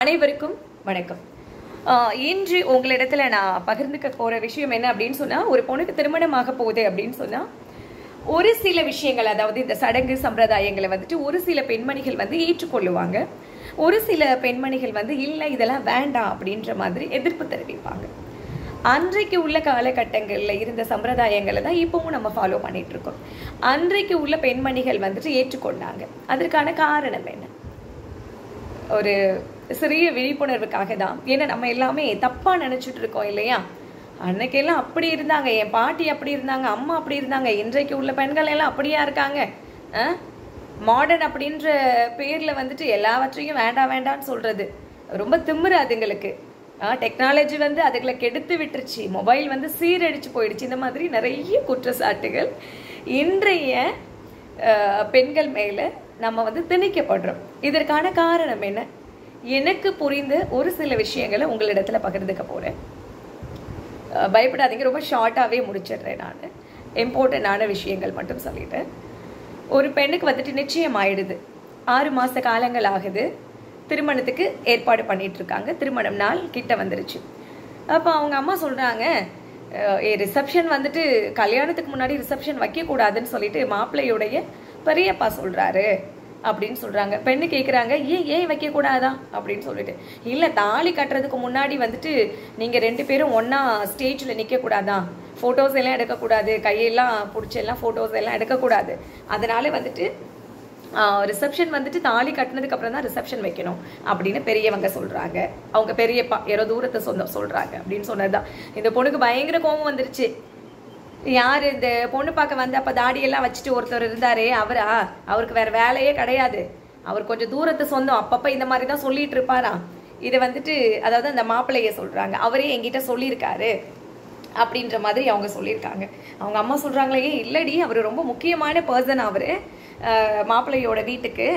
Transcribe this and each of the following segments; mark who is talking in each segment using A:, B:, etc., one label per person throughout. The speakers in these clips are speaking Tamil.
A: அனைவருக்கும் வணக்கம் ஆஹ் இன்று உங்களிடத்துல நான் பகிர்ந்துக்க போற விஷயம் என்ன அப்படின்னு சொன்னா ஒரு பொண்ணுக்கு திருமணமாக போகுது அப்படின்னு சொன்னா ஒரு சில விஷயங்கள் அதாவது இந்த சடங்கு சம்பிரதாயங்களை வந்துட்டு ஒரு சில பெண்மணிகள் வந்து ஏற்றுக்கொள்ளுவாங்க ஒரு சில பெண்மணிகள் வந்து இல்லை இதெல்லாம் வேண்டாம் அப்படின்ற மாதிரி எதிர்ப்பு தெரிவிப்பாங்க அன்றைக்கு உள்ள காலகட்டங்களில் இருந்த சம்பிரதாயங்களை தான் இப்பவும் நம்ம ஃபாலோ பண்ணிட்டு இருக்கோம் அன்றைக்கு உள்ள பெண்மணிகள் வந்துட்டு ஏற்றுக்கொண்டாங்க அதற்கான காரணம் என்ன ஒரு சிறிய விழிப்புணர்வுக்காக தான் ஏன்னா நம்ம எல்லாமே தப்பா நினைச்சிட்டு இருக்கோம் இல்லையா அன்னைக்கெல்லாம் அப்படி இருந்தாங்க என் பாட்டி அப்படி இருந்தாங்க அம்மா அப்படி இருந்தாங்க இன்றைக்கு உள்ள பெண்கள் எல்லாம் அப்படியா இருக்காங்க மாடர்ன் அப்படின்ற பேர்ல வந்துட்டு எல்லாவற்றையும் வேண்டாம் வேண்டாம்னு சொல்றது ரொம்ப திமிரு அதுங்களுக்கு டெக்னாலஜி வந்து அதுகளை கெடுத்து விட்டுருச்சு மொபைல் வந்து சீரடிச்சு போயிடுச்சு இந்த மாதிரி நிறைய குற்றச்சாட்டுகள் இன்றைய அஹ், பெண்கள் மேல நம்ம வந்து திணிக்கப்படுறோம் இதற்கான காரணம் என்ன எனக்கு புரிந்த ஒரு சில விஷயங்களை உங்களிடத்துல பகிர்ந்துக்க போறேன் அஹ், பயப்படாதீங்க ரொம்ப ஷார்ட்டாகவே முடிச்சிடுறேன் நான் இம்பார்ட்டண்டான விஷயங்கள் மட்டும் சொல்லிட்டேன் ஒரு பெண்ணுக்கு வந்துட்டு நிச்சயம் ஆயிடுது ஆறு மாச காலங்கள் ஆகுது திருமணத்துக்கு ஏற்பாடு பண்ணிட்டு இருக்காங்க திருமணம் நாள் கிட்ட வந்துருச்சு அப்போ அவங்க அம்மா சொல்றாங்க ரிசப்ஷன் வந்துட்டு கல்யாணத்துக்கு முன்னாடி ரிசப்ஷன் வைக்கக்கூடாதுன்னு சொல்லிட்டு மாப்பிள்ளையுடைய பெரியப்பா சொல்றாரு அப்படின்னு சொல்றாங்க பெண்ணு கேக்குறாங்க ஏன் ஏன் வைக்க கூடாதா அப்படின்னு சொல்லிட்டு இல்ல தாலி கட்டுறதுக்கு முன்னாடி வந்துட்டு நீங்க ரெண்டு பேரும் ஒண்ணா ஸ்டேஜ்ல நிக்க கூடாதா போட்டோஸ் எல்லாம் எடுக்கக்கூடாது கையெல்லாம் பிடிச்சி எல்லாம் போட்டோஸ் எல்லாம் எடுக்கக்கூடாது அதனால வந்துட்டு ரிசப்ஷன் வந்துட்டு தாலி கட்டினதுக்கு அப்புறம் தான் ரிசப்ஷன் வைக்கணும் அப்படின்னு பெரியவங்க சொல்றாங்க அவங்க பெரியப்பா யாரோ தூரத்தை சொந்தம் சொல்றாங்க அப்படின்னு சொன்னதுதான் இந்த பொண்ணுக்கு பயங்கர கோபம் வந்துருச்சு யார் இந்த பொண்ணு பார்க்க வந்து அப்ப தாடியெல்லாம் வச்சுட்டு ஒருத்தர் இருந்தாரே அவரா அவருக்கு வேற வேலையே கிடையாது அவர் கொஞ்சம் தூரத்து சொந்தம் அப்பப்ப இந்த மாதிரி தான் சொல்லிட்டு இருப்பாராம் இதை வந்துட்டு அதாவது அந்த மாப்பிள்ளைய சொல்றாங்க அவரே என்கிட்ட சொல்லியிருக்காரு அப்படின்ற மாதிரி அவங்க சொல்லியிருக்காங்க அவங்க அம்மா சொல்றாங்களே "ஏய், இல்லடி அவர் ரொம்ப முக்கியமான பர்சன் அவரு அஹ், மாப்பிள்ளையோட வீட்டுக்கு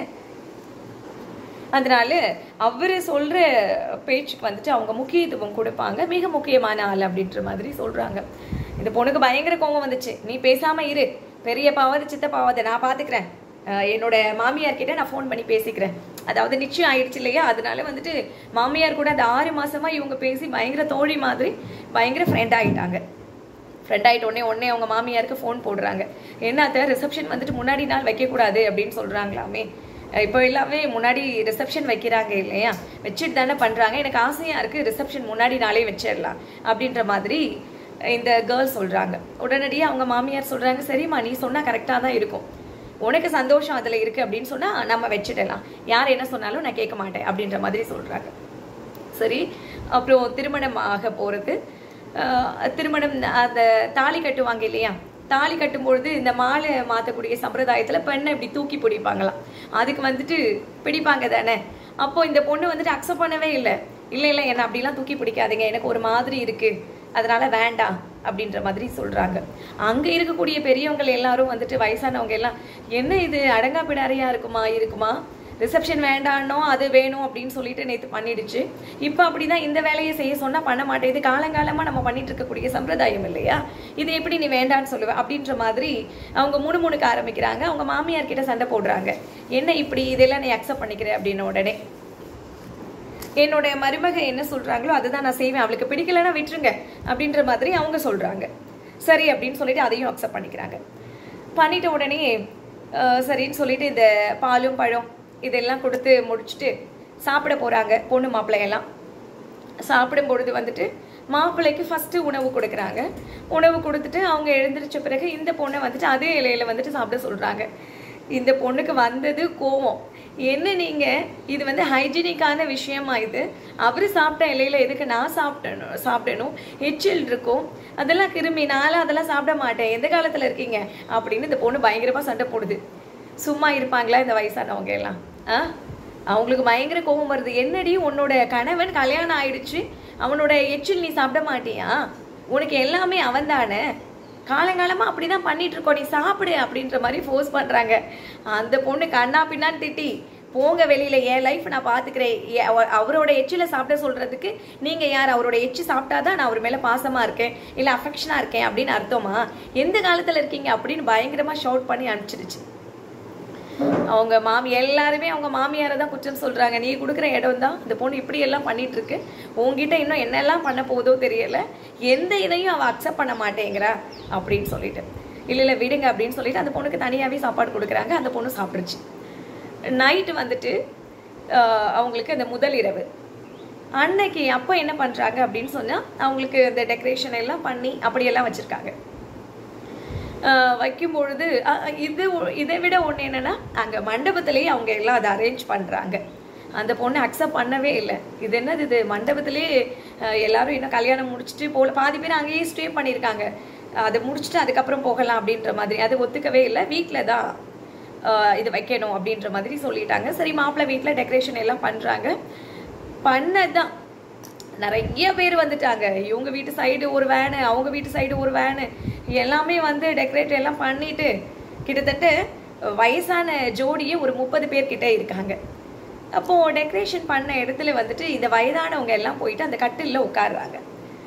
A: அதனால அவரு சொல்ற பேச்சுக்கு வந்துட்டு அவங்க முக்கியத்துவம் கொடுப்பாங்க மிக முக்கியமான ஆள் அப்படின்ற மாதிரி சொல்றாங்க இந்த பொண்ணுக்கு பயங்கர கோவம் வந்துச்சு நீ பேசாம இரு பெரியப்பாவது சித்தப்பாவது நான் பாத்துக்கிறேன் அஹ் என்னோட மாமியார் கிட்ட நான் ஃபோன் பண்ணி பேசிக்கிறேன் அதாவது நிச்சயம் ஆயிடுச்சு இல்லையா அதனால வந்துட்டு மாமியார் கூட அந்த ஆறு மாசமா இவங்க பேசி பயங்கர தோழி மாதிரி பயங்கர ஃப்ரெண்ட் ஆயிட்டாங்க ஃப்ரெண்ட் ஆகிட்ட உடனே உடனே அவங்க மாமியாருக்கு ஃபோன் போடுறாங்க என்னத்த ரிசப்ஷன் வந்துட்டு முன்னாடி நாள் வைக்கக்கூடாது அப்படின்னு சொல்கிறாங்களாமே இப்போ எல்லாமே முன்னாடி ரிசப்ஷன் வைக்கிறாங்க இல்லையா வச்சுட்டு தானே பண்ணுறாங்க எனக்கு ஆசையாக இருக்குது ரிசப்ஷன் முன்னாடி நாளே வச்சிடலாம் அப்படின்ற மாதிரி இந்த கேர்ள் சொல்கிறாங்க உடனடியாக அவங்க மாமியார் சொல்கிறாங்க சரிம்மா நீ சொன்னால் கரெக்டாக தான் இருக்கும் உனக்கு சந்தோஷம் அதில் இருக்குது அப்படின்னு சொன்னால் நம்ம வச்சிடலாம் யார் என்ன சொன்னாலும் நான் கேட்க மாட்டேன் அப்படின்ற மாதிரி சொல்கிறாங்க சரி அப்புறம் திருமணம் ஆக போகிறது திருமணம் அந்த தாலி கட்டுவாங்க இல்லையா தாலி கட்டும்பொழுது இந்த மாலை மாற்றக்கூடிய சம்பிரதாயத்தில் பெண்ணை இப்படி தூக்கி பிடிப்பாங்களாம் அதுக்கு வந்துட்டு பிடிப்பாங்க தானே அப்போ இந்த பொண்ணு வந்துட்டு அக்செப்ட் பண்ணவே இல்லை இல்லை இல்லை என்ன அப்படிலாம் தூக்கி பிடிக்காதீங்க எனக்கு ஒரு மாதிரி இருக்கு அதனால வேண்டாம் அப்படின்ற மாதிரி சொல்றாங்க அங்க இருக்கக்கூடிய பெரியவங்க எல்லாரும் வந்துட்டு வயசானவங்க எல்லாம் என்ன இது அடங்கா பிடாரியா இருக்குமா இருக்குமா ரிசப்ஷன் வேண்டானோ அது வேணும் அப்படின்னு சொல்லிட்டு நேற்று பண்ணிடுச்சு இப்போ அப்படிதான் இந்த வேலையை செய்ய சொன்னா பண்ண மாட்டேன் இது காலங்காலமா நம்ம பண்ணிட்டு இருக்கக்கூடிய சம்பிரதாயம் இல்லையா இது எப்படி நீ வேண்டான்னு சொல்லுவ அப்படின்ற மாதிரி அவங்க முணுமுணுக்க ஆரம்பிக்கிறாங்க அவங்க மாமியார் கிட்ட சண்டை போடுறாங்க என்ன இப்படி இதெல்லாம் நீ அக்செப்ட் பண்ணிக்கிற அப்படின்னு உடனே என்னோட மருமக என்ன சொல்றாங்களோ அதுதான் நான் செய்வேன் அவளுக்கு பிடிக்கலன்னா விட்டுருங்க அப்படின்ற மாதிரி அவங்க சொல்றாங்க சரி அப்படின்னு சொல்லிட்டு அதையும் அக்செப்ட் பண்ணிக்கிறாங்க பண்ணிட்ட உடனே அஹ், சரின்னு சொல்லிட்டு இந்த பாலும் பழம் இதெல்லாம் கொடுத்து முடிச்சுட்டு சாப்பிட போறாங்க பொண்ணு மாப்பிள்ளையெல்லாம் சாப்பிடும் பொழுது வந்துட்டு மாப்பிள்ளைக்கு ஃபர்ஸ்ட் உணவு கொடுக்குறாங்க உணவு கொடுத்துட்டு அவங்க எழுந்திரிச்ச பிறகு இந்த பொண்ணை வந்துட்டு அதே இலையில வந்துட்டு சாப்பிட சொல்றாங்க இந்த பொண்ணுக்கு வந்தது கோவம் என்ன நீங்க இது வந்து ஹைஜீனிக்கான விஷயமா இது அவரு சாப்பிட்ட இலையில எதுக்கு நான் சாப்பிட்டணும் சாப்பிடணும் எச்சில் இருக்கும் அதெல்லாம் கிருமி நான்லாம் அதெல்லாம் சாப்பிட மாட்டேன் எந்த காலத்துல இருக்கீங்க அப்படின்னு இந்த பொண்ணு பயங்கரமா சண்டை போடுது சும்மா இருப்பாங்களா இந்த வயசானவங்க எல்லாம் ஆ அவங்களுக்கு பயங்கர கோபம் வருது என்னடி உன்னோட கணவன் கல்யாணம் ஆயிடுச்சு அவனோட எச்சில் நீ சாப்பிட மாட்டியா உனக்கு எல்லாமே அவன் தானே காலங்காலமா அப்படிதான் பண்ணிட்டு இருக்கோம் நீ சாப்பிடு அப்படின்ற மாதிரி ஃபோர்ஸ் பண்றாங்க அந்த பொண்ணு கண்ணா பின்னான்னு திட்டி போங்க வெளியில என் லைஃப் நான் பாத்துக்கிறேன் எ- அவ- அவரோட எச்சில சாப்பிட சொல்றதுக்கு நீங்க யார் அவரோட எச்சி சாப்பிட்டாதான் நான் அவர் மேல பாசமா இருக்கேன் இல்ல அஃபெக்ஷனா இருக்கேன் அப்படின்னு அர்த்தமா எந்த காலத்துல இருக்கீங்க அப்படின்னு பயங்கரமா ஷவுட் பண்ணி அனுப்பிச்சிடுச்சு அவங்க மாமி எல்லாருமே அவங்க மாமியாரை தான் குற்றம் சொல்றாங்க நீ கொடுக்குற இடம் தான் இந்த பொண்ணு இப்படி எல்லாம் பண்ணிட்டு இருக்கு உங்ககிட்ட இன்னும் என்னெல்லாம் பண்ண போதோ தெரியல எந்த இதையும் அவ அக்செப்ட் பண்ண மாட்டேங்கிறா அப்படின்னு சொல்லிட்டு இல்ல இல்ல விடுங்க அப்படின்னு சொல்லிட்டு அந்த பொண்ணுக்கு தனியாவே சாப்பாடு கொடுக்குறாங்க அந்த பொண்ணு சாப்பிட்டுருச்சு நைட்டு வந்துட்டு ஆஹ், அவங்களுக்கு அந்த முதல் இரவு அன்னைக்கு அப்போ என்ன பண்றாங்க அப்படின்னு சொன்னா அவங்களுக்கு இந்த டெக்கரேஷன் எல்லாம் பண்ணி அப்படியெல்லாம் வச்சிருக்காங்க ஆஹ் வைக்கும் பொழுது அஹ் அஹ் இது ஒ- இதை விட ஒன்று என்னன்னா அங்கே மண்டபத்திலேயே அவங்க எல்லாம் அதை அரேஞ்ச் பண்ணுறாங்க அந்த பொண்ணு அக்செப்ட் பண்ணவே இல்லை இது என்னது இது மண்டபத்திலேயே அஹ் எல்லாரும் இன்னும் கல்யாணம் முடிச்சுட்டு போல பாதி பேர் அங்கேயே ஸ்டே பண்ணியிருக்காங்க அதை முடிச்சுட்டு அதுக்கப்புறம் போகலாம் அப்படின்ற மாதிரி அது ஒத்துக்கவே இல்லை வீட்டில் தான் ஆஹ் இது வைக்கணும் அப்படின்ற மாதிரி சொல்லிட்டாங்க சரி மாப்பிள்ளை வீட்டில் டெக்கரேஷன் எல்லாம் பண்ணுறாங்க பண்ணதான் நிறைய பேர் வந்துட்டாங்க இவங்க வீட்டு சைடு ஒரு வேனு அவங்க வீட்டு சைடு ஒரு வேனு எல்லாமே வந்து டெக்கரேட் எல்லாம் பண்ணிட்டு கிட்டத்தட்ட வயசான ஜோடியே ஒரு முப்பது பேர் கிட்ட இருக்காங்க அப்போ டெக்கரேஷன் பண்ண இடத்துல வந்துட்டு இந்த வயதானவங்க எல்லாம் போயிட்டு அந்த கட்டில்ல உட்கார்றாங்க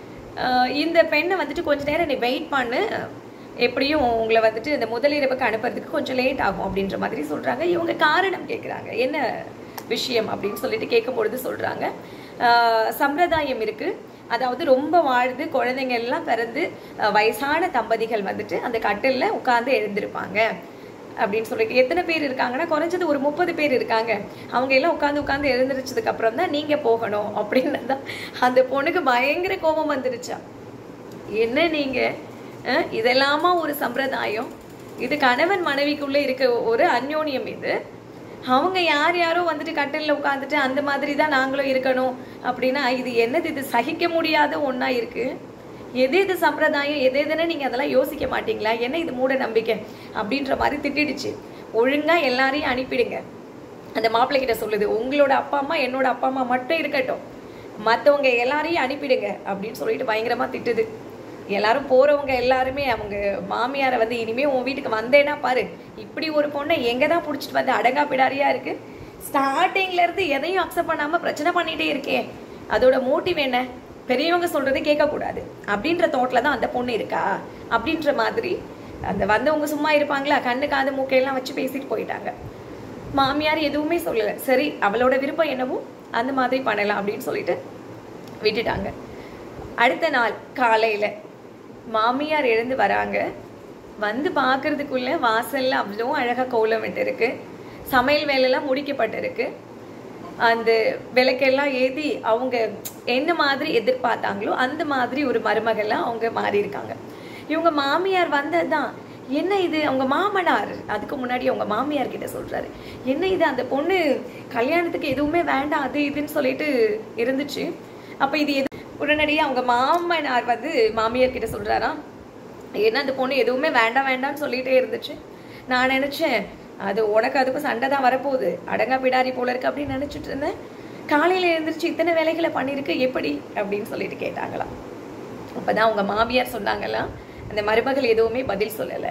A: ஆஹ் இந்த பெண்ணை வந்துட்டு கொஞ்ச நேரம் நீ வெயிட் பண்ணு எப்படியும் உங்களை வந்துட்டு இந்த முதலிரவுக்கு அனுப்புறதுக்கு கொஞ்சம் லேட் ஆகும் அப்படின்ற மாதிரி சொல்றாங்க இவங்க காரணம் கேட்குறாங்க என்ன விஷயம் அப்படின்னு சொல்லிட்டு கேட்கும் பொழுது சொல்றாங்க ஆஹ் சம்பிரதாயம் இருக்கு அதாவது ரொம்ப வாழ்ந்து குழந்தைங்க எல்லாம் பிறந்து ஆஹ் வயசான தம்பதிகள் வந்துட்டு அந்த கட்டில்ல உட்கார்ந்து எழுந்திருப்பாங்க அப்படின்னு சொல்லிட்டு எத்தனை பேர் இருக்காங்கன்னா குறைஞ்சது ஒரு முப்பது பேர் இருக்காங்க அவங்க எல்லாம் உட்காந்து உட்காந்து எழுந்திரிச்சதுக்கு அப்புறம் தான் நீங்க போகணும் அப்படின்னு தான் அந்த பொண்ணுக்கு பயங்கர கோபம் வந்துருச்சா என்ன நீங்க அஹ், இதெல்லாமா ஒரு சம்பிரதாயம் இது கணவன் மனைவிக்குள்ள இருக்க ஒரு அந்யோன்யம் இது அவங்க யார் யாரோ வந்துட்டு கட்டில்ல உட்காந்துட்டு அந்த மாதிரி தான் நாங்களும் இருக்கணும் அப்படின்னா இது என்னது இது சகிக்க முடியாத ஒண்ணா இருக்கு எது எது சம்பிரதாயம் எது எதுன்னு நீங்க அதெல்லாம் யோசிக்க மாட்டீங்களா என்ன இது மூட நம்பிக்கை அப்படின்ற மாதிரி திட்டிடுச்சு ஒழுங்கா எல்லாரையும் அனுப்பிடுங்க அந்த மாப்பிள்ளை கிட்ட சொல்லுது உங்களோட அப்பா அம்மா என்னோட அப்பா அம்மா மட்டும் இருக்கட்டும் மத்தவங்க எல்லாரையும் அனுப்பிடுங்க அப்படின்னு சொல்லிட்டு பயங்கரமா திட்டுது எல்லாரும் போறவங்க எல்லாருமே அவங்க மாமியாரை வந்து இனிமே உன் வீட்டுக்கு வந்தேன்னா பாரு இப்படி ஒரு பொண்ணை எங்க தான் புடிச்சிட்டு வந்து அடங்கா பிடாரியா இருக்கு ஸ்டார்டிங்ல இருந்து எதையும் அக்செப்ட் பண்ணாம பிரச்சனை பண்ணிட்டே இருக்கே அதோட மோட்டிவ் என்ன பெரியவங்க சொல்றதை கேட்கக்கூடாது அப்படின்ற தோட்டில் தான் அந்த பொண்ணு இருக்கா அப்படின்ற மாதிரி அந்த வந்தவங்க சும்மா இருப்பாங்களா கண்ணு காது மூக்கையெல்லாம் வச்சு பேசிட்டு போயிட்டாங்க மாமியார் எதுவுமே சொல்லலை சரி அவளோட விருப்பம் என்னவோ அந்த மாதிரி பண்ணலாம் அப்படின்னு சொல்லிட்டு விட்டுட்டாங்க அடுத்த நாள் காலையில மாமியார் எழுந்து வராங்க வந்து பார்க்கறதுக்குள்ள வாசல்ல அவ்வளோ அழகா கோலம் விட்டுருக்கு சமையல் வேலையெல்லாம் முடிக்கப்பட்டிருக்கு அந்த விளக்கெல்லாம் ஏத்தி அவங்க என்ன மாதிரி எதிர்பார்த்தாங்களோ அந்த மாதிரி ஒரு மருமகளா அவங்க மாறி இருக்காங்க இவங்க மாமியார் வந்ததுதான் என்ன இது அவங்க மாமனார் அதுக்கு முன்னாடி அவங்க மாமியார் கிட்ட சொல்றாரு என்ன இது அந்த பொண்ணு கல்யாணத்துக்கு எதுவுமே வேண்டாம் அது இதுன்னு சொல்லிட்டு இருந்துச்சு அப்ப இது எது உடனடியாக அவங்க மாமனார் வந்து மாமியார் கிட்ட சொல்றாராம் ஏன்னா அந்த பொண்ணு எதுவுமே வேண்டாம் வேண்டாம்னு சொல்லிட்டே இருந்துச்சு நான் நினைச்சேன் அது உனக்கு அதுக்கும் சண்டை தான் வரப்போகுது அடங்கா பிடாரி போல இருக்கு அப்படின்னு நினைச்சிட்டு இருந்தேன் காலையில எழுந்திரிச்சு இத்தனை வேலைகளை பண்ணிருக்கு எப்படி அப்படின்னு சொல்லிட்டு கேட்டாங்களாம் அப்பதான் அவங்க மாமியார் சொன்னாங்களாம் அந்த மருமகள் எதுவுமே பதில் சொல்லல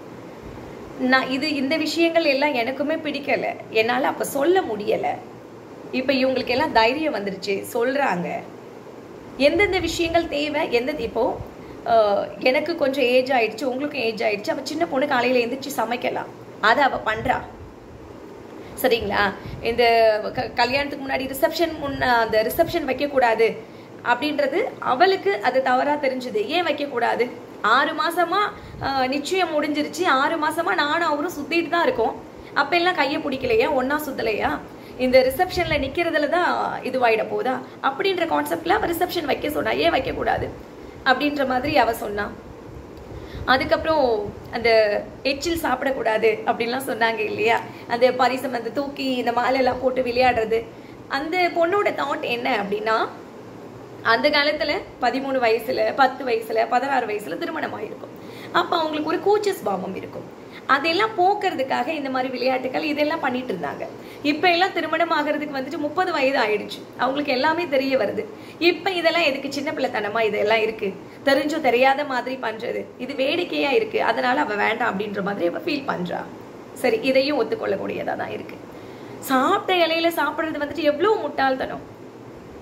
A: நான் இது இந்த விஷயங்கள் எல்லாம் எனக்குமே பிடிக்கல என்னால அப்ப சொல்ல முடியல இப்ப இவங்களுக்கு எல்லாம் தைரியம் வந்துருச்சு சொல்றாங்க எந்தெந்த விஷயங்கள் தேவை எந்த இப்போ அஹ், எனக்கு கொஞ்சம் ஏஜ் ஆயிடுச்சு உங்களுக்கும் ஏஜ் ஆயிடுச்சு அவ சின்ன பொண்ணு காலையில எந்திரிச்சு சமைக்கலாம் அதை அவ பண்றா சரிங்களா இந்த க- கல்யாணத்துக்கு முன்னாடி ரிசப்ஷன் முன்ன அந்த ரிசப்ஷன் வைக்கக்கூடாது அப்படின்றது அவளுக்கு அது தவறா தெரிஞ்சது ஏன் வைக்கக்கூடாது ஆறு மாசமா அஹ், நிச்சயம் முடிஞ்சிருச்சு ஆறு மாசமா நானும் அவரும் சுத்திட்டு தான் இருக்கோம் அப்ப எல்லாம் கையை பிடிக்கலையா ஒன்னா சுத்தலையா இந்த ரிசப்ஷன்ல நிக்கிறதுல தான் இதுவாயிட போதா அப்படின்ற கான்செப்ட்ல அவ ரிசப்ஷன் வைக்க சொன்னா ஏன் வைக்கக்கூடாது அப்படின்ற மாதிரி அவ சொன்னா அதுக்கப்புறம் அந்த எச்சில் சாப்பிடக்கூடாது அப்படின்லாம் சொன்னாங்க இல்லையா அந்த பரிசம் அந்த தூக்கி இந்த மாலை எல்லாம் போட்டு விளையாடுறது அந்த பொண்ணோட தாட் என்ன அப்படின்னா அந்த காலத்துல பதிமூணு வயசுல பத்து வயசுல பதினாறு வயசுல திருமணம் ஆயிருக்கும் அப்ப அவங்களுக்கு ஒரு கூச்சஸ் பாவம் இருக்கும் அதெல்லாம் போக்குறதுக்காக இந்த மாதிரி விளையாட்டுகள் இதெல்லாம் பண்ணிட்டு இருந்தாங்க இப்ப எல்லாம் திருமணம் ஆகிறதுக்கு வந்துட்டு முப்பது வயது ஆயிடுச்சு அவங்களுக்கு எல்லாமே தெரிய வருது இப்ப இதெல்லாம் எதுக்கு சின்ன பிள்ளைத்தனமா இதெல்லாம் இருக்கு தெரிஞ்சும் தெரியாத மாதிரி பண்றது இது வேடிக்கையா இருக்கு அதனால அவ வேண்டாம் அப்படின்ற மாதிரி அவ ஃபீல் பண்றா சரி இதையும் ஒத்துக்கொள்ளக்கூடியதா தான் இருக்கு சாப்பிட்ட இலையில சாப்பிடுறது வந்துட்டு எவ்வளவு முட்டாள்தனம்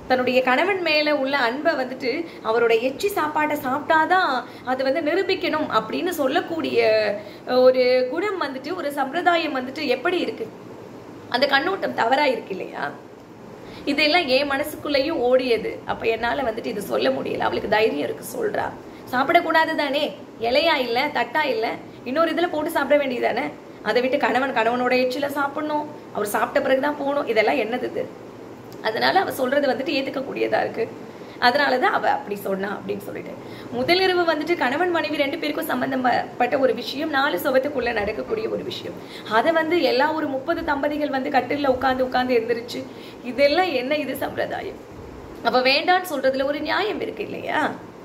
A: தன்னுடைய கணவன் மேல உள்ள அன்பை வந்துட்டு அவரோட எச்சி சாப்பாட்டை சாப்பிட்டாதான் அது வந்து நிரூபிக்கணும் அப்படின்னு சொல்லக்கூடிய ஒரு குணம் வந்துட்டு ஒரு சம்பிரதாயம் வந்துட்டு எப்படி இருக்கு அந்த கண்ணோட்டம் தவறா இருக்கு இல்லையா இதெல்லாம் என் மனசுக்குள்ளேயும் ஓடியது அப்ப என்னால வந்துட்டு இது சொல்ல முடியல அவளுக்கு தைரியம் இருக்கு சொல்றா சாப்பிடக்கூடாது தானே இலையா இல்ல தட்டா இல்ல இன்னொரு இதுல போட்டு சாப்பிட வேண்டியதானே அதை விட்டு கணவன் கணவனோட எச்சில சாப்பிடணும் அவர் சாப்பிட்ட பிறகுதான் போகணும் இதெல்லாம் என்னது இது அதனால அவ சொல்றது வந்துட்டு ஏத்துக்கக்கூடியதா இருக்கு அதனாலதான் அவ அப்படி சொன்னா அப்படின்னு சொல்லிட்டு முதலிரவு வந்துட்டு கணவன் மனைவி ரெண்டு பேருக்கும் சம்பந்தப்பட்ட ஒரு விஷயம் நாலு சுவத்துக்குள்ள நடக்கக்கூடிய ஒரு விஷயம் அதை வந்து எல்லா ஒரு முப்பது தம்பதிகள் வந்து கட்டில்ல உட்கார்ந்து உட்கார்ந்து எந்திரிச்சு இதெல்லாம் என்ன இது சம்பிரதாயம் அப்ப வேண்டான்னு சொல்றதுல ஒரு நியாயம் இருக்கு இல்லையா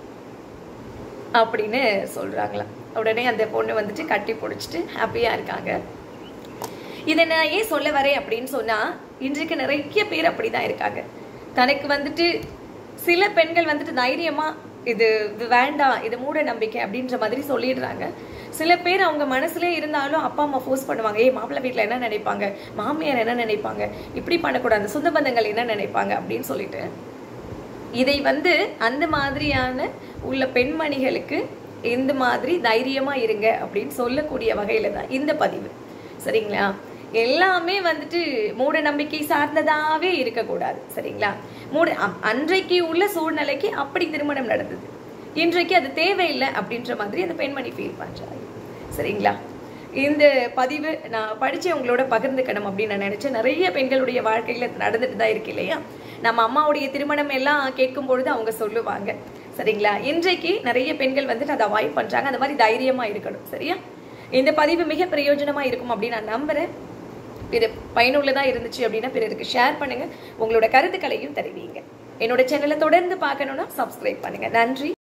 A: அப்படின்னு சொல்றாங்களாம் உடனே அந்த பொண்ணு வந்துட்டு கட்டி பிடிச்சிட்டு ஹாப்பியா இருக்காங்க இதை நான் ஏன் சொல்ல வரேன் அப்படின்னு சொன்னா இன்றைக்கு நிறைய பேர் அப்படிதான் இருக்காங்க தனக்கு வந்துட்டு சில பெண்கள் வந்துட்டு தைரியமா இது இது வேண்டாம் இது மூட நம்பிக்கை அப்படின்ற மாதிரி சொல்லிடுறாங்க சில பேர் அவங்க மனசுலயே இருந்தாலும் அப்பா அம்மா ஃபோர்ஸ் பண்ணுவாங்க ஏய் மாப்பிள்ளை வீட்டில் என்ன நினைப்பாங்க மாமியார் என்ன நினைப்பாங்க இப்படி பண்ணக்கூடாது சொந்த பந்தங்கள் என்ன நினைப்பாங்க அப்படின்னு சொல்லிட்டு இதை வந்து அந்த மாதிரியான உள்ள பெண்மணிகளுக்கு இந்த மாதிரி தைரியமா இருங்க அப்படின்னு சொல்லக்கூடிய வகையில தான் இந்த பதிவு சரிங்களா எல்லாமே வந்துட்டு மூட நம்பிக்கை சார்ந்ததாவே இருக்கக்கூடாது சரிங்களா மூட அ- அன்றைக்கு உள்ள சூழ்நிலைக்கு அப்படி திருமணம் நடந்தது இன்றைக்கு அது தேவையில்லை அப்படின்ற மாதிரி அந்த பெண்மணி ஃபீல் பண்றாங்க சரிங்களா இந்த பதிவு நான் படிச்சு உங்களோட பகிர்ந்துக்கணும் அப்படின்னு நான் நினைச்சேன் நிறைய பெண்களுடைய வாழ்க்கையில இது நடந்துட்டு தான் இருக்கு இல்லையா நம்ம அம்மாவுடைய திருமணம் எல்லாம் கேட்கும் பொழுது அவங்க சொல்லுவாங்க சரிங்களா இன்றைக்கு நிறைய பெண்கள் வந்துட்டு அதை அவாய்ட் பண்றாங்க அந்த மாதிரி தைரியமா இருக்கணும் சரியா இந்த பதிவு மிக பிரயோஜனமா இருக்கும் அப்படின்னு நான் நம்புறேன் பிற பயனுள்ளதா இருந்துச்சு அப்படின்னா பிறருக்கு ஷேர் பண்ணுங்க உங்களோட கருத்துக்களையும் தெரிவிங்க என்னோட சேனலை தொடர்ந்து பார்க்கணும்னா சப்ஸ்கிரைப் பண்ணுங்க நன்றி